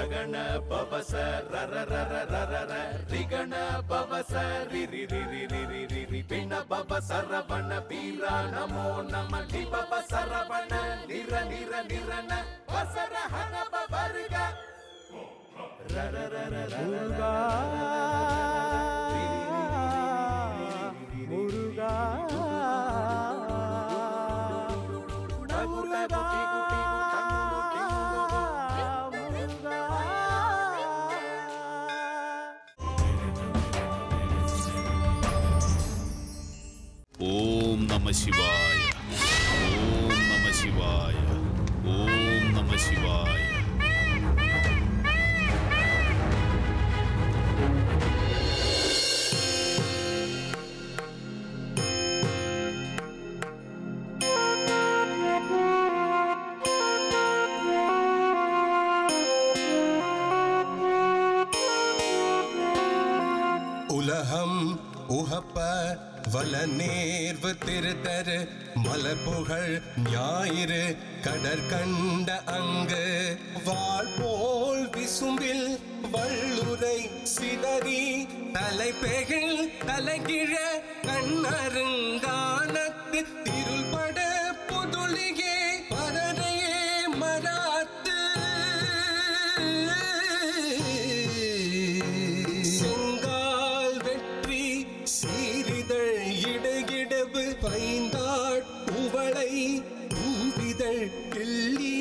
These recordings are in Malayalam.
ರಗಣ ಪವಸ ರರ ರರ ರರ ರ ರಿಗಣ ಪವಸ ರಿ ರಿ ರಿ ರಿ ರಿ ರಿ ರಿ ರಿ ಪಿಣ ಪವ ಸರವಣ ಬೀರ ನಮೋ ನಮ ಲಿ ಪವ ಸರವಣ ನಿರ ನಿರ ನಿರನ ವಸರ ಹನ ಪವರ್ಗ ರರ ರರ ರರ മുരുകാ മുരുകാ മുരുകാ ഓം നമ ശിവായ ഓം നമ ശിവായ ഓം നമ ശിവായ உலகம் உகப்ப வல நேர்வு திருதர் மலர் புகழ் ஞாயிறு கடற்கண்ட அங்கு வாழ் போல் விசும்பில் வள்ளுரை சிதறி தலைப்பெகில் தலைகிழ கண்ணருங்கானத்து திருள்பட புதுளிகே பரரையே மராத்து செங்கால் வெற்றி சீரிதழ் இடையிடவு பைந்தாட் உவளை பூவிதழ் கிள்ளி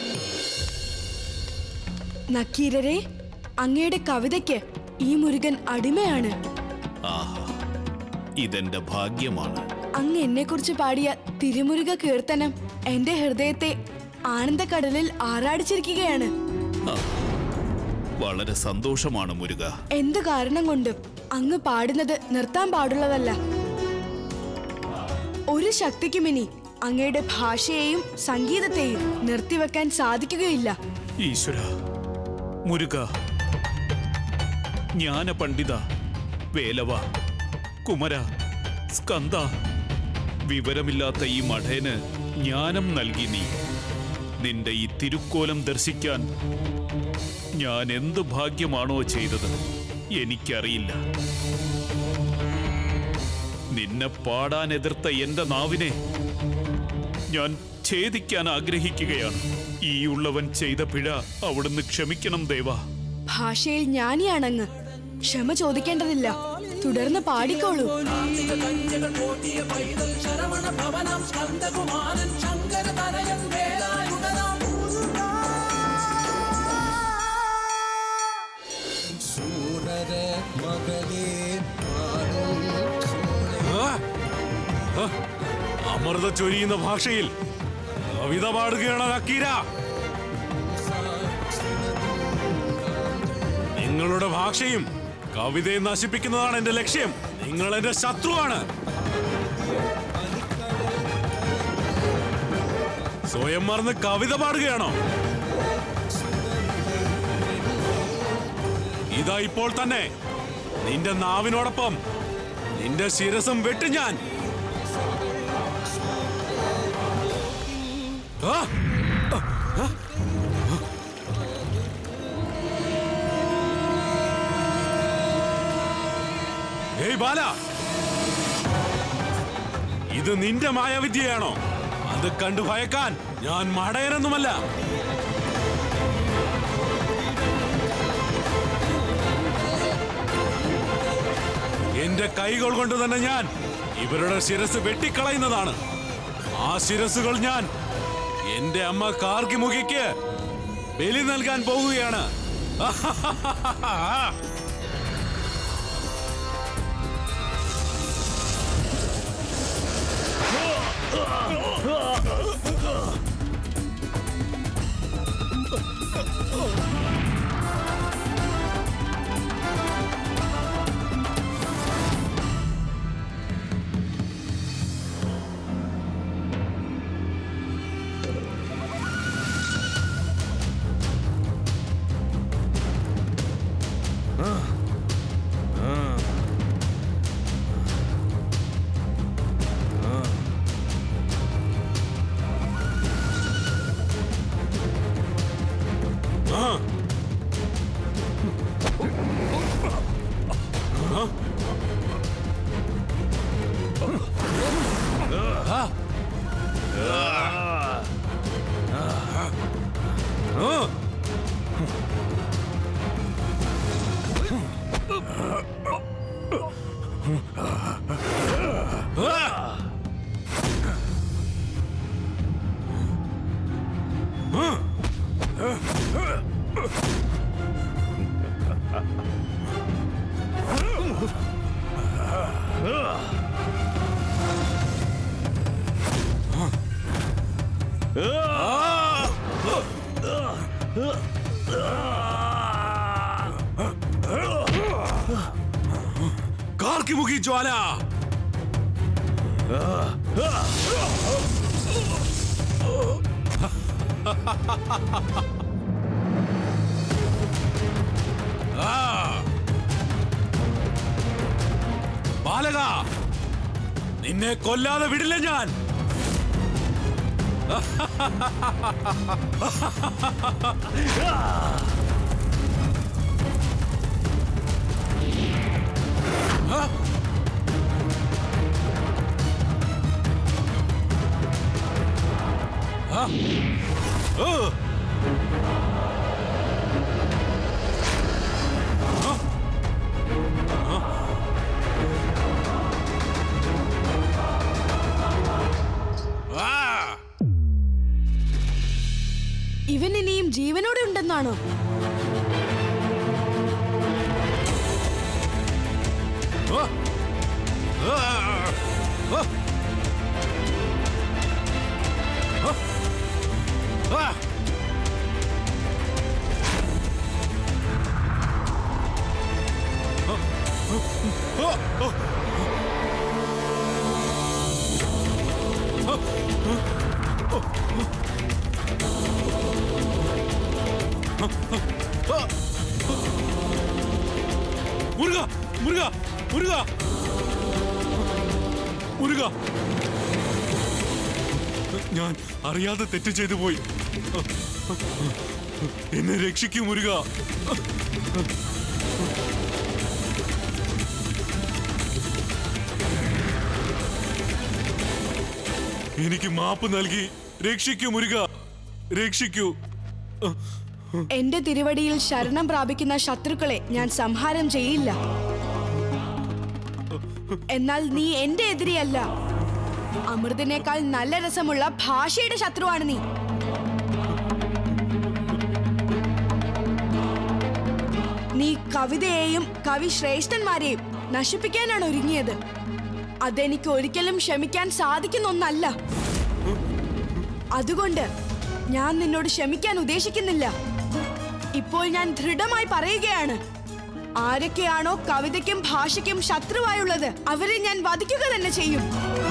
നക്കീരരെ അങ്ങയുടെ കവിതയ്ക്ക് ഈ മുരുകൻ അടിമയാണ് ആഹാ ഇതെന്റെ ഭാഗ്യമാണ് അങ്ങ് എന്നെക്കുറിച്ച് പാടിയ തിരുമുരുക കീർത്തനം എന്റെ ഹൃദയത്തെ ആനന്ദക്കടലിൽ ആറാടിച്ചിരിക്കുകയാണ് ആ, വളരെ സന്തോഷമാണ് മുരുക എന്തു കാരണം കൊണ്ടും അങ്ങ് പാടുന്നത് നിർത്താൻ പാടുള്ളതല്ല ഒരു ശക്തിക്കും ഇനി അങ്ങയുടെ ഭാഷയെയും സംഗീതത്തെയും നിർത്തിവെക്കാൻ സാധിക്കുകയില്ല ഈശ്വര മുരുക ജ്ഞാന പണ്ഡിത വേലവ കുമര സ്കന്ദ വിവരമില്ലാത്ത ഈ മഠേന് ജ്ഞാനം നൽകി നീ നിന്റെ ഈ തിരുക്കോലം ദർശിക്കാൻ ഞാൻ എന്ത് ഭാഗ്യമാണോ ചെയ്തത് എനിക്കറിയില്ല നിന്നെ പാടാൻ എതിർത്ത എന്റെ നാവിനെ ഞാൻ ഛേദിക്കാൻ ആഗ്രഹിക്കുകയാണ് ഈ ഉള്ളവൻ ചെയ്ത പിഴ അവിടുന്ന് ക്ഷമിക്കണം ദേവാ ഭാഷയിൽ ജ്ഞാനിയാണങ്ങ് ക്ഷമ ചോദിക്കേണ്ടതില്ല തുടർന്ന് പാടിക്കോളൂ சூரர மகளே பாடும் சோலை അമൃത ചൊരിയുന്ന ഭാഷയിൽ കവിത പാടുകയാണോ നക്കീര നിങ്ങളുടെ ഭാഷയും കവിതയെ നശിപ്പിക്കുന്നതാണ് എന്റെ ലക്ഷ്യം നിങ്ങൾ എന്റെ ശത്രുവാണ് സ്വയം മറന്ന് കവിത പാടുകയാണോ ഇതാ ഇപ്പോൾ തന്നെ നിന്റെ നാവിനോടൊപ്പം നിന്റെ ശിരസും വെട്ടു ഞാൻ ആ! ആ! ഏയ് ബാല ഇത് നിന്റെ മായാവിദ്യയാണോ അത് കണ്ടു ഭയക്കാൻ ഞാൻ മടയനൊന്നുമല്ല എന്റെ കൈകൾ കൊണ്ട് തന്നെ ഞാൻ ഇവരുടെ ശിരസ് വെട്ടിക്കളയുന്നതാണ് ആ ശിരസുകൾ ഞാൻ എന്റെ അമ്മ കാർക്കിമുഖിക്ക് ബലി നൽകാൻ പോവുകയാണ് കാർക്കിമുഖി ജ്വാല ആ. ബാലക നിന്നെ കൊല്ലാതെ വിടില്ല ഞാൻ ആ. ആ. ഓ. ആ. ഇവൻ ഇനിയും ജീവനോടെ ഉണ്ടെന്നാണോ ആ. ആ. ആ. ആ. മുരുക മുരുക മുരുക മുരുക ഞാൻ അറിയാതെ തെറ്റ് ചെയ്തു പോയി എന്നെ രക്ഷിക്കൂ മുരുക എനിക്ക് മാപ്പ് നൽകി രക്ഷിക്കൂ മുരുക രക്ഷിക്കൂ എന്റെ തിരുവടിയിൽ ശരണം പ്രാപിക്കുന്ന ശത്രുക്കളെ ഞാൻ സംഹാരം ചെയ്യില്ല എന്നാൽ നീ എന്റെ എതിരിയല്ല അമൃതിനേക്കാൾ നല്ല രസമുള്ള ഭാഷയുടെ ശത്രുവാണ് നീ നീ കവിതയെയും കവി ശ്രേഷ്ഠന്മാരെയും നശിപ്പിക്കാനാണ് ഒരുങ്ങിയത് അതെനിക്ക് ഒരിക്കലും ക്ഷമിക്കാൻ സാധിക്കുന്ന ഒന്നല്ല അതുകൊണ്ട് ഞാൻ നിന്നോട് ക്ഷമിക്കാൻ ഉദ്ദേശിക്കുന്നില്ല ഇപ്പോൾ ഞാൻ ദൃഢമായി പറയുകയാണ് ആരൊക്കെയാണോ കവിതയ്ക്കും ഭാഷയ്ക്കും ശത്രുവായുള്ളത് അവരെ ഞാൻ വധിക്കുക തന്നെ ചെയ്യും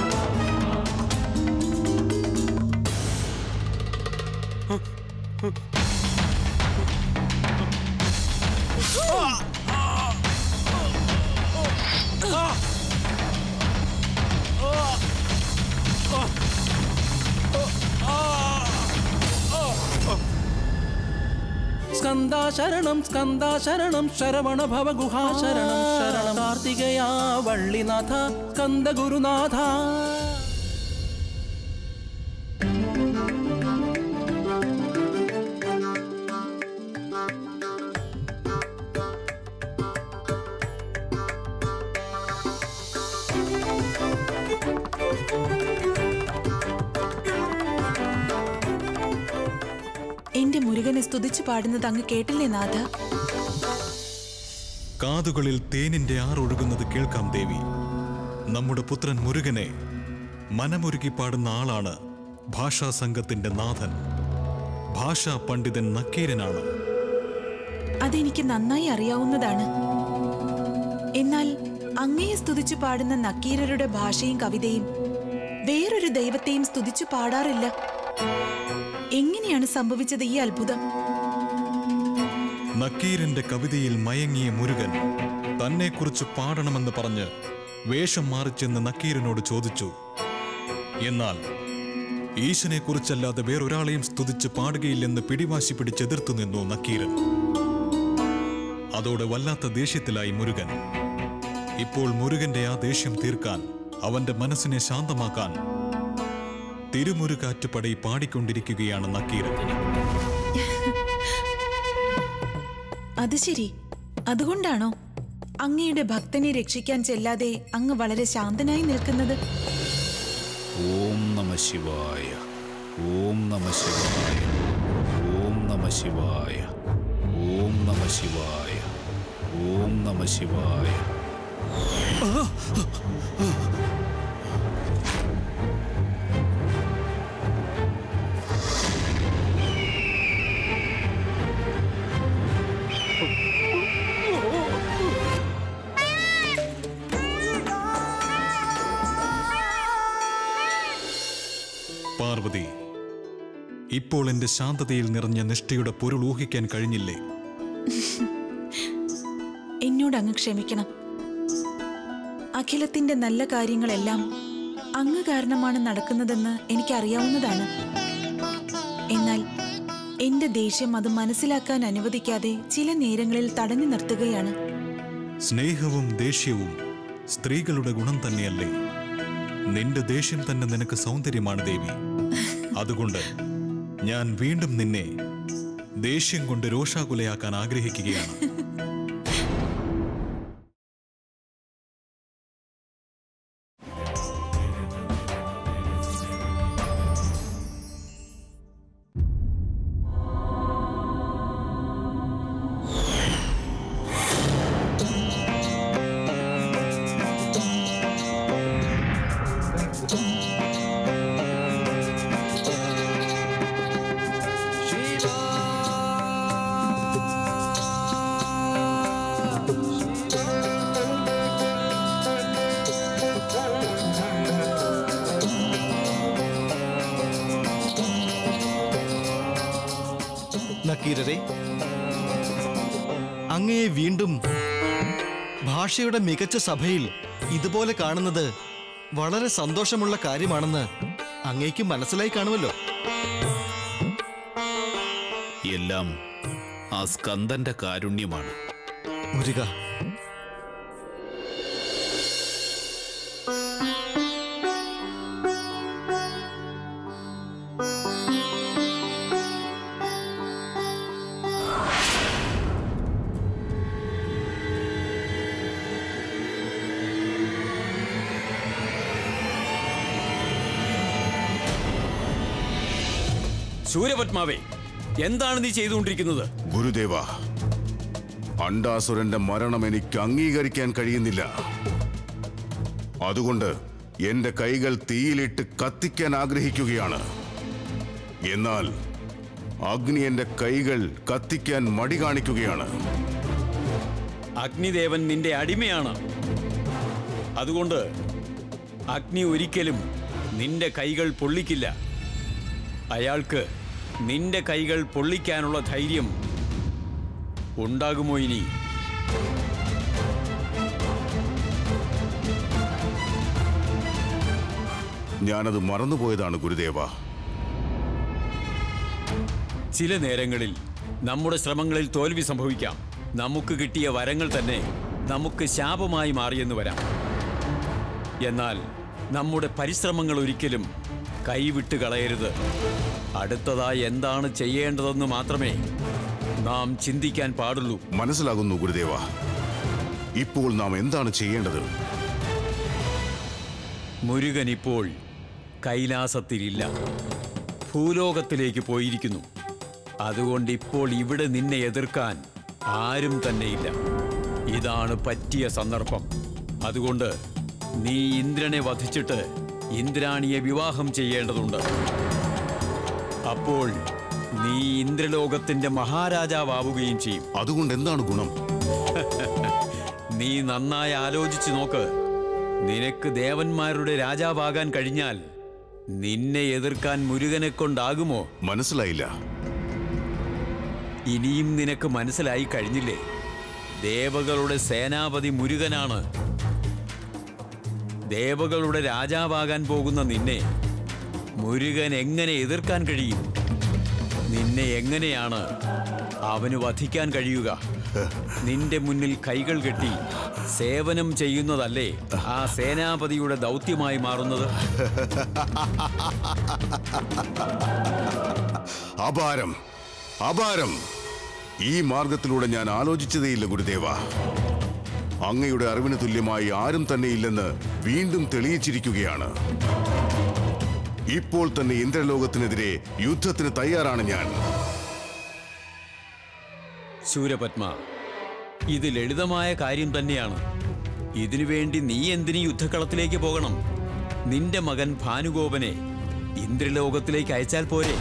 സ്കന്ദാ ശരണം സ്കന്ദാ ശരണം ശരവണ ഭവ ഗുഹാ ശരണം ശരണം കാർത്തികയാ വള്ളിനാഥ സ്കന്ദ ഗുരുനാഥ എന്റെ മുരുകനെ സ്തുതിച്ചു പാടുന്നത് അങ്ങ് കേട്ടില്ലേ നാഥ കാതുകളിൽ തേനിന്റെ ആറൊഴുകുന്നത് കേൾക്കാം ദേവി നമ്മുടെ പുത്രൻ മുരുകനെ മനമുരുകി പാടുന്ന ആളാണ് ഭാഷാ സംഘത്തിന്റെ നാഥൻ ഭാഷാ പണ്ഡിതൻ നക്കീരനാണ് അതെനിക്ക് നന്നായി അറിയാവുന്നതാണ് എന്നാൽ അങ്ങയെ സ്തുതിച്ചു പാടുന്ന നക്കീരരുടെ ഭാഷയും കവിതയും വേറൊരു ദൈവത്തെയും സ്തുതിച്ചു പാടാറില്ല എങ്ങനെയാണ് സംഭവിച്ചത് ഈ അത്ഭുതം നക്കീരന്റെ കവിതയിൽ മയങ്ങിയ മുരുകൻ തന്നെക്കുറിച്ച് പാടണമെന്ന് പറഞ്ഞ് വേഷം മാറിച്ചെന്ന് നക്കീരനോട് ചോദിച്ചു എന്നാൽ ഈശനെക്കുറിച്ചല്ലാതെ വേറൊരാളെയും സ്തുതിച്ച് പാടുകയില്ലെന്ന് പിടിവാശി പിടിച്ചെതിർത്തു നിന്നു നക്കീരൻ അതോടെ വല്ലാത്ത ദേഷ്യത്തിലായി മുരുകൻ ഇപ്പോൾ മുരുകന്റെ ആ ദേഷ്യം തീർക്കാൻ അവന്റെ മനസ്സിനെ ശാന്തമാക്കാൻ തിരുമുരുകാറ്റുപടൈ പാടിക്കൊണ്ടിരിക്കുകയാണ് നക്കീരൻ അത് ശരി അതുകൊണ്ടാണോ അങ്ങയുടെ ഭക്തനെ രക്ഷിക്കാൻ ചെല്ലാതെ അങ്ങ് വളരെ ശാന്തനായി നിൽക്കുന്നത് ഓം നമ ശിവായ ഓം നമ ശിവായ ഓം നമ ശിവായ ഓം നമ ശിവായ ഓം നമ ശിവായ പാർവതി ഇപ്പോൾ എന്റെ ശാന്തതയിൽ നിറഞ്ഞ നിഷ്ഠയുടെ പൊരുൾ ഊഹിക്കാൻ കഴിഞ്ഞില്ലേ എന്നോട് അങ്ങ് ക്ഷമിക്കണം അഖിലത്തിന്റെ നല്ല കാര്യങ്ങളെല്ലാം അങ്ങ് കാരണമാണ് നടക്കുന്നതെന്ന് എനിക്കറിയാവുന്നതാണ് എന്നാൽ എന്റെ ദേഷ്യം അത് മനസ്സിലാക്കാൻ അനുവദിക്കാതെ ചില നേരങ്ങളിൽ തടഞ്ഞു നിർത്തുകയാണ് സ്നേഹവും ദേഷ്യവും സ്ത്രീകളുടെ ഗുണം തന്നെയല്ലേ നിന്റെ ദേഷ്യം തന്നെ നിനക്ക് സൗന്ദര്യമാണ് ദേവി അതുകൊണ്ട് ഞാൻ വീണ്ടും നിന്നെ ദേഷ്യം കൊണ്ട് രോഷാകുലയാക്കാൻ ആഗ്രഹിക്കുകയാണ് നക്കീരരെ അങ്ങയെ വീണ്ടും ഭാഷയുടെ മികച്ച സഭയിൽ ഇതുപോലെ കാണുന്നത് വളരെ സന്തോഷമുള്ള കാര്യമാണെന്ന് അങ്ങേക്ക് മനസ്സിലായി കാണുമല്ലോ എല്ലാം ആ സ്കന്ദന്റെ കാരുണ്യമാണ് മുരുക സൂര്യപത്മാവേ എന്താണ് നീ ചെയ്തുകൊണ്ടിരിക്കുന്നത് ഗുരുദേവ അണ്ടാസുരന്റെ മരണം എനിക്ക് അംഗീകരിക്കാൻ കഴിയുന്നില്ല അതുകൊണ്ട് എന്റെ കൈകൾ തീയിലിട്ട് കത്തിക്കാൻ ആഗ്രഹിക്കുകയാണ് എന്നാൽ അഗ്നി എന്റെ കൈകൾ കത്തിക്കാൻ മടി കാണിക്കുകയാണ് അഗ്നിദേവൻ നിന്റെ അടിമയാണ് അതുകൊണ്ട് അഗ്നി ഒരിക്കലും നിന്റെ കൈകൾ പൊള്ളിക്കില്ല അയാൾക്ക് നിന്റെ കൈകൾ പൊള്ളിക്കാനുള്ള ധൈര്യം ഉണ്ടാകുമോ ഇനി ഞാനത് മറന്നുപോയതാണ് ഗുരുദേവ ചില നേരങ്ങളിൽ നമ്മുടെ ശ്രമങ്ങളിൽ തോൽവി സംഭവിക്കാം നമുക്ക് കിട്ടിയ വരങ്ങൾ തന്നെ നമുക്ക് ശാപമായി മാറിയെന്ന് വരാം എന്നാൽ നമ്മുടെ പരിശ്രമങ്ങൾ ഒരിക്കലും കൈവിട്ട് കളയരുത് അടുത്തതായി എന്താണ് ചെയ്യേണ്ടതെന്ന് മാത്രമേ നാം ചിന്തിക്കാൻ പാടുള്ളൂ മനസ്സിലാകുന്നു ഗുരുദേവ ഇപ്പോൾ നാം എന്താണ് ചെയ്യേണ്ടത് മുരുകൻ ഇപ്പോൾ കൈലാസത്തിലില്ല ഭൂലോകത്തിലേക്ക് പോയിരിക്കുന്നു അതുകൊണ്ട് ഇപ്പോൾ ഇവിടെ നിന്നെ എതിർക്കാൻ ആരും തന്നെയില്ല ഇതാണ് പറ്റിയ സന്ദർഭം അതുകൊണ്ട് നീ ഇന്ദ്രനെ വധിച്ചിട്ട് ഇന്ദ്രാണിയെ വിവാഹം ചെയ്യേണ്ടതുണ്ട് അപ്പോൾ നീ ഇന്ദ്രലോകത്തിന്റെ മഹാരാജാവാവുകയും ചെയ്യും അതുകൊണ്ട് എന്താണ് ഗുണം നീ നന്നായി ആലോചിച്ചു നോക്ക് നിനക്ക് ദേവന്മാരുടെ രാജാവാകാൻ കഴിഞ്ഞാൽ നിന്നെ എതിർക്കാൻ മുരുകനെ കൊണ്ടാകുമോ മനസ്സിലായില്ല ഇനിയും നിനക്ക് മനസ്സിലായി കഴിഞ്ഞില്ലേ ദേവകളുടെ സേനാപതി മുരുകനാണ് ദേവകളുടെ രാജാവാകാൻ പോകുന്ന നിന്നെ മുരുകൻ എങ്ങനെ എതിർക്കാൻ കഴിയും നിന്നെ എങ്ങനെയാണ് അവന് വധിക്കാൻ കഴിയുക നിന്റെ മുന്നിൽ കൈകൾ കെട്ടി സേവനം ചെയ്യുന്നതല്ലേ ആ സേനാപതിയുടെ ദൗത്യമായി മാറുന്നത് അപാരം അപാരം ഈ മാർഗത്തിലൂടെ ഞാൻ ആലോചിച്ചതേയില്ല ഗുരുദേവ അങ്ങയുടെ അറിവിന് തുല്യമായി ആരും തന്നെ ഇല്ലെന്ന് വീണ്ടും തെളിയിച്ചിരിക്കുകയാണ് ഇപ്പോൾ തന്നെ ഇന്ദ്രലോകത്തിനെതിരെ യുദ്ധത്തിന് തയ്യാറാണ് ഞാൻ ശൂരപത്മ ഇത് ലളിതമായ കാര്യം തന്നെയാണ് ഇതിനുവേണ്ടി നീ എന്തിന് യുദ്ധക്കളത്തിലേക്ക് പോകണം നിന്റെ മകൻ ഭാനുഗോപനെ ഇന്ദ്രലോകത്തിലേക്ക് അയച്ചാൽ പോരെ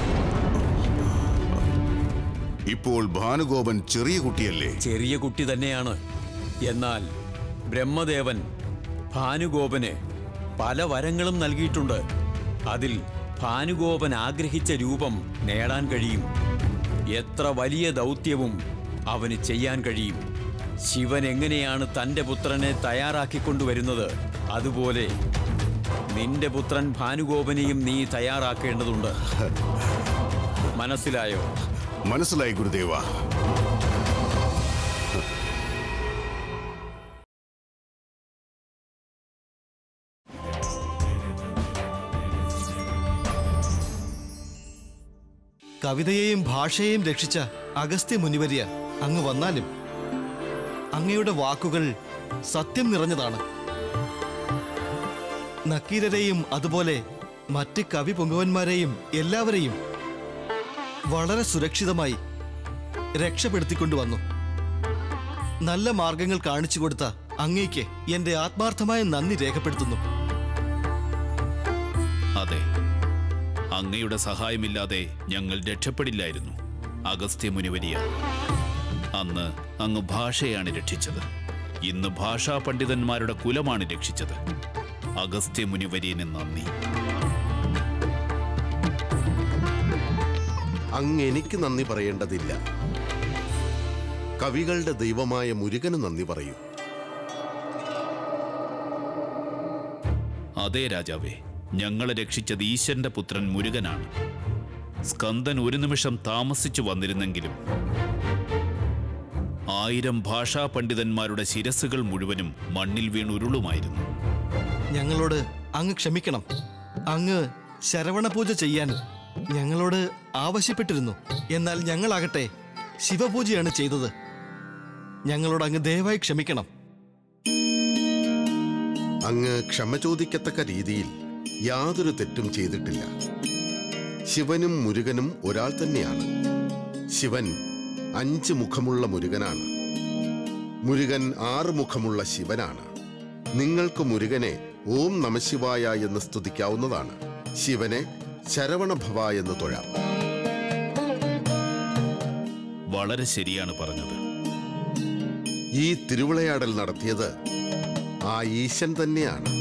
ഇപ്പോൾ ഭാനുഗോപൻ ചെറിയ കുട്ടിയല്ലേ ചെറിയ കുട്ടി തന്നെയാണ് എന്നാൽ ബ്രഹ്മദേവൻ ഭാനുഗോപന് പല വരങ്ങളും നൽകിയിട്ടുണ്ട് അതിൽ ഭാനുഗോപൻ ആഗ്രഹിച്ച രൂപം നേടാൻ കഴിയും എത്ര വലിയ ദൗത്യവും അവന് ചെയ്യാൻ കഴിയും ശിവൻ എങ്ങനെയാണ് തൻ്റെ പുത്രനെ തയ്യാറാക്കിക്കൊണ്ടുവരുന്നത് അതുപോലെ നിന്റെ പുത്രൻ ഭാനുഗോപനെയും നീ തയ്യാറാക്കേണ്ടതുണ്ട് മനസ്സിലായോ മനസ്സിലായി ഗുരുദേവ കവിതയെയും ഭാഷയെയും രക്ഷിച്ച അഗസ്ത്യ മുനിവര്യ അങ്ങ് വന്നാലും അങ്ങയുടെ വാക്കുകൾ സത്യം നിറഞ്ഞതാണ് നക്കീരരെയും അതുപോലെ മറ്റ് കവി പൊങ്ങുവന്മാരെയും എല്ലാവരെയും വളരെ സുരക്ഷിതമായി രക്ഷപ്പെടുത്തിക്കൊണ്ടുവന്നു നല്ല മാർഗങ്ങൾ കാണിച്ചു കൊടുത്ത അങ്ങേക്ക് എന്റെ ആത്മാർത്ഥമായ നന്ദി രേഖപ്പെടുത്തുന്നു അതെ അങ്ങയുടെ സഹായമില്ലാതെ ഞങ്ങൾ രക്ഷപ്പെടില്ലായിരുന്നു അഗസ്ത്യ മുനിവരിയ അന്ന് അങ്ങ് ഭാഷയാണ് രക്ഷിച്ചത് ഇന്ന് ഭാഷാ പണ്ഡിതന്മാരുടെ കുലമാണ് രക്ഷിച്ചത് അഗസ്ത്യ മുനിവര്യന് നന്ദി അങ്ങ് എനിക്ക് നന്ദി പറയേണ്ടതില്ല കവികളുടെ ദൈവമായ മുരുകന് നന്ദി പറയൂ അതേ രാജാവേ ഞങ്ങളെ രക്ഷിച്ചത് ഈശ്വരന്റെ പുത്രൻ മുരുകനാണ് സ്കന്ദൻ ഒരു നിമിഷം താമസിച്ചു വന്നിരുന്നെങ്കിലും ആയിരം ഭാഷാ പണ്ഡിതന്മാരുടെ ശിരസുകൾ മുഴുവനും മണ്ണിൽ വീണുരുളുമായിരുന്നു ഞങ്ങളോട് അങ്ങ് ക്ഷമിക്കണം അങ്ങ് ശരവണ പൂജ ചെയ്യാൻ ഞങ്ങളോട് ആവശ്യപ്പെട്ടിരുന്നു എന്നാൽ ഞങ്ങളാകട്ടെ ശിവപൂജയാണ് ചെയ്തത് ഞങ്ങളോട് അങ്ങ് ദയവായി ക്ഷമിക്കണം അങ്ങ് ക്ഷമ ചോദിക്കത്തക്ക രീതിയിൽ യാതൊരു തെറ്റും ചെയ്തിട്ടില്ല ശിവനും മുരുകനും ഒരാൾ തന്നെയാണ് ശിവൻ അഞ്ച് മുഖമുള്ള മുരുകനാണ് മുരുകൻ ആറ് മുഖമുള്ള ശിവനാണ് നിങ്ങൾക്ക് മുരുകനെ ഓം നമശിവായ എന്ന് സ്തുതിക്കാവുന്നതാണ് ശിവനെ ശരവണഭവ എന്ന് തൊഴാം വളരെ ശരിയാണ് പറഞ്ഞത് ഈ തിരുവിളയാടൽ നടത്തിയത് ആ ഈശൻ തന്നെയാണ്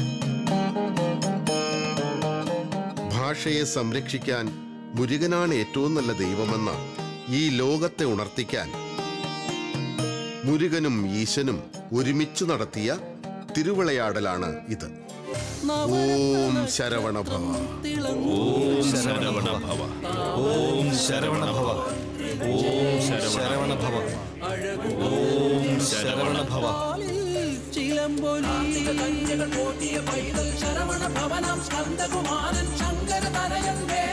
ഭാഷയെ സംരക്ഷിക്കാൻ മുരുകനാണ് ഏറ്റവും നല്ല ദൈവമെന്ന് ഈ ലോകത്തെ ഉണർത്തിക്കാൻ മുരുകനും ഈശനും ഒരുമിച്ച് നടത്തിയ തിരുവിളയാടലാണ് ഇത് ഓം ശരവണഭവ ഓം ശരവണഭവ ഓം ശരവണഭവ ഓം ശരവണഭവ ഓം ശരവണഭവ ചിലമ്പൊലി പൈതൽ ശരവണ ഭവനം സ്കന്ദകുമാരൻ ശങ്കര തനയൻ വേ